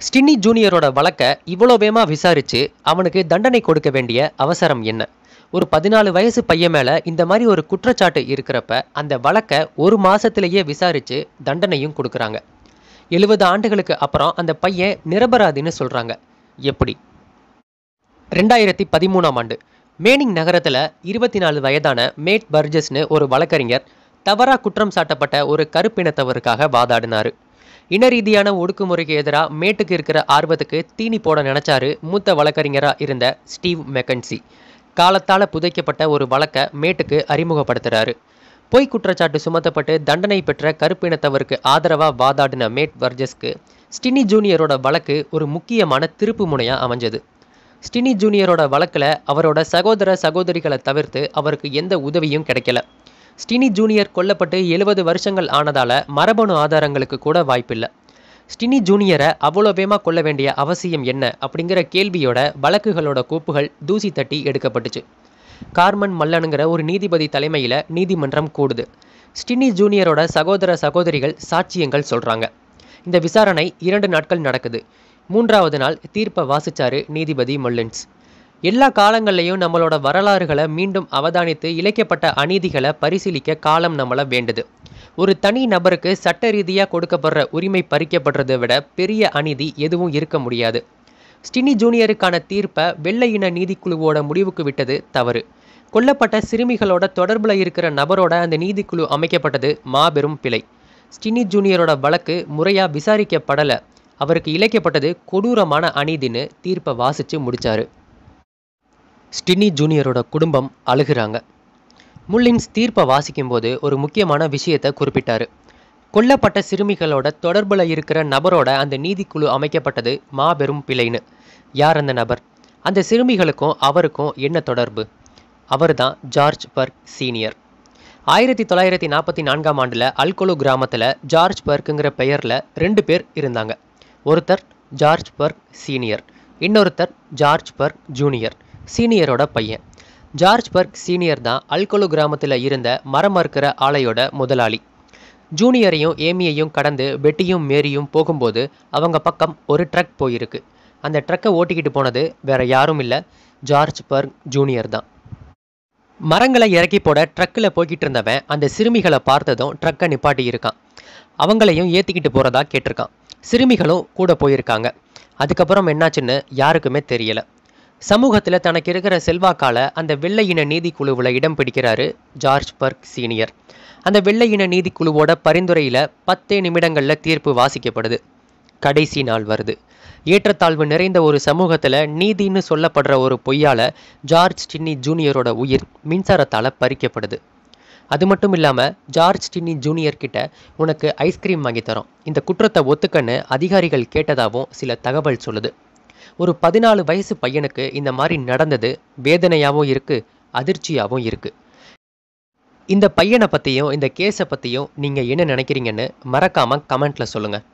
Stinney ஜூனியரோட வழக்கை இவ்வளோ வேகமாக விசாரித்து அவனுக்கு தண்டனை கொடுக்க வேண்டிய அவசரம் என்ன ஒரு பதினாலு வயசு பையன் மேலே இந்த மாதிரி ஒரு குற்றச்சாட்டு இருக்கிறப்ப அந்த வழக்கை ஒரு மாசத்திலேயே விசாரித்து தண்டனையும் கொடுக்குறாங்க எழுபது ஆண்டுகளுக்கு அப்புறம் அந்த பையன் நிரபராதின்னு சொல்கிறாங்க எப்படி ரெண்டாயிரத்தி பதிமூணாம் ஆண்டு மேனிங் நகரத்தில் இருபத்தி நாலு வயதான மேட் பர்ஜஸ்னு ஒரு வழக்கறிஞர் தவறா குற்றம் சாட்டப்பட்ட ஒரு கருப்பினத்தவருக்காக வாதாடினார் இன ரீதியான ஒடுக்குமுறைக்கு எதிராக மேட்டுக்கு இருக்கிற ஆர்வத்துக்கு தீனி போட நினைச்சாரு மூத்த வழக்கறிஞராக இருந்த ஸ்டீவ் மெக்கன்சி காலத்தால் புதைக்கப்பட்ட ஒரு வழக்கை மேட்டுக்கு அறிமுகப்படுத்துறாரு பொய் குற்றச்சாட்டு சுமத்தப்பட்டு தண்டனை பெற்ற கருப்பினத்தவருக்கு ஆதரவாக வாதாடின மேட் வர்ஜஸ்க்கு ஸ்டினி ஜூனியரோட வழக்கு ஒரு முக்கியமான திருப்பு முனையாக அமைஞ்சது ஸ்டினி ஜூனியரோட வழக்கில் அவரோட சகோதர சகோதரிகளை தவிர்த்து அவருக்கு எந்த உதவியும் கிடைக்கல ஸ்டினி ஜூனியர் கொல்லப்பட்டு எழுபது வருஷங்கள் ஆனதால மரபணு ஆதாரங்களுக்கு கூட வாய்ப்பில்லை ஸ்டினி ஜூனியரை அவ்வளோ வேகமாக கொல்ல வேண்டிய அவசியம் என்ன அப்படிங்கிற கேள்வியோட வழக்குகளோட கோப்புகள் தூசி தட்டி எடுக்கப்பட்டுச்சு கார்மன் மல்லனுங்கிற ஒரு நீதிபதி தலைமையில் நீதிமன்றம் கூடுது ஸ்டினி ஜூனியரோட சகோதர சகோதரிகள் சாட்சியங்கள் சொல்கிறாங்க இந்த விசாரணை இரண்டு நாட்கள் நடக்குது மூன்றாவது நாள் தீர்ப்பை வாசிச்சாரு நீதிபதி மல்லின்ஸ் எல்லா காலங்கள்லையும் நம்மளோட வரலாறுகளை மீண்டும் அவதானித்து இழைக்கப்பட்ட அநீதிகளை பரிசீலிக்க காலம் நம்மளை வேண்டுது ஒரு தனி நபருக்கு சட்ட ரீதியாக கொடுக்கப்படுற உரிமை பறிக்கப்படுறதை விட பெரிய அநீதி எதுவும் இருக்க முடியாது ஸ்டினி ஜூனியருக்கான தீர்ப்பை வெள்ளை இன நீதிக்குழுவோட முடிவுக்கு விட்டது தவறு கொல்லப்பட்ட சிறுமிகளோட தொடர்பில் இருக்கிற நபரோட அந்த நீதிக்குழு அமைக்கப்பட்டது மாபெரும் பிழை ஸ்டினி ஜூனியரோட வழக்கு முறையாக விசாரிக்கப்படலை அவருக்கு இழைக்கப்பட்டது கொடூரமான அநீதின்னு தீர்ப்பை வாசித்து முடிச்சாரு ஸ்டினி ஜூனியரோட குடும்பம் அழுகிறாங்க முல்லின்ஸ் தீர்ப்பை வாசிக்கும்போது ஒரு முக்கியமான விஷயத்தை குறிப்பிட்டாரு கொல்லப்பட்ட சிறுமிகளோட தொடர்பில் இருக்கிற நபரோட அந்த நீதிக்குழு அமைக்கப்பட்டது மாபெரும் பிழைன்னு யார் அந்த நபர் அந்த சிறுமிகளுக்கும் அவருக்கும் என்ன தொடர்பு அவர்தான் ஜார்ஜ் பர்க் சீனியர் ஆயிரத்தி தொள்ளாயிரத்தி நாற்பத்தி நான்காம் ஆண்டில் அல்கொலு கிராமத்தில் ஜார்ஜ் பர்க்குங்கிற பெயரில் ரெண்டு பேர் இருந்தாங்க ஒருத்தர் ஜார்ஜ் பர்க் சீனியர் இன்னொருத்தர் ஜார்ஜ் பர்க் ஜூனியர் சீனியரோட பையன் ஜார்ஜ் பர்க் சீனியர் தான் அல்கொலு கிராமத்தில் இருந்த மரம் மறுக்கிற ஆலையோட முதலாளி ஜூனியரையும் ஏமியையும் கடந்து வெட்டியும் மேரியும் போகும்போது அவங்க பக்கம் ஒரு ட்ரக் போயிருக்கு அந்த ட்ரக்கை ஓட்டிக்கிட்டு போனது வேற யாரும் இல்லை ஜார்ஜ் பர்க் ஜூனியர் தான் மரங்களை இறக்கி போட ட்ரக்கில் போய்கிட்டு இருந்தவன் அந்த சிறுமிகளை பார்த்ததும் ட்ரக்கை நிப்பாட்டி இருக்கான் அவங்களையும் ஏற்றிக்கிட்டு போகிறதா கேட்டிருக்கான் சிறுமிகளும் கூட போயிருக்காங்க அதுக்கப்புறம் என்னாச்சுன்னு யாருக்குமே தெரியல சமூகத்தில் தனக்கு இருக்கிற செல்வாக்கால அந்த வெள்ளை இன நீதிக்குழுவில் இடம் பிடிக்கிறாரு ஜார்ஜ் பர்க் சீனியர் அந்த வெள்ளை இன நீதிக்குழுவோட பரிந்துரையில் பத்தே நிமிடங்களில் தீர்ப்பு வாசிக்கப்படுது கடைசி நாள் வருது ஏற்றத்தாழ்வு நிறைந்த ஒரு சமூகத்தில் நீதின்னு சொல்லப்படுற ஒரு பொய்யால ஜார்ஜ் டின்னி ஜூனியரோட உயிர் மின்சாரத்தால் பறிக்கப்படுது அது மட்டும் இல்லாமல் ஜார்ஜ் டின்னி ஜூனியர் கிட்ட உனக்கு ஐஸ்கிரீம் வாங்கி தரோம் இந்த குற்றத்தை ஒத்துக்கன்னு அதிகாரிகள் கேட்டதாகவும் சில தகவல் சொல்லுது ஒரு பதினாலு வயசு பையனுக்கு இந்த மாதிரி நடந்தது வேதனையாகவும் இருக்கு அதிர்ச்சியாகவும் இருக்கு இந்த பையனை பற்றியும் இந்த கேஸை பற்றியும் நீங்கள் என்ன நினைக்கிறீங்கன்னு மறக்காமல் கமெண்ட்டில் சொல்லுங்கள்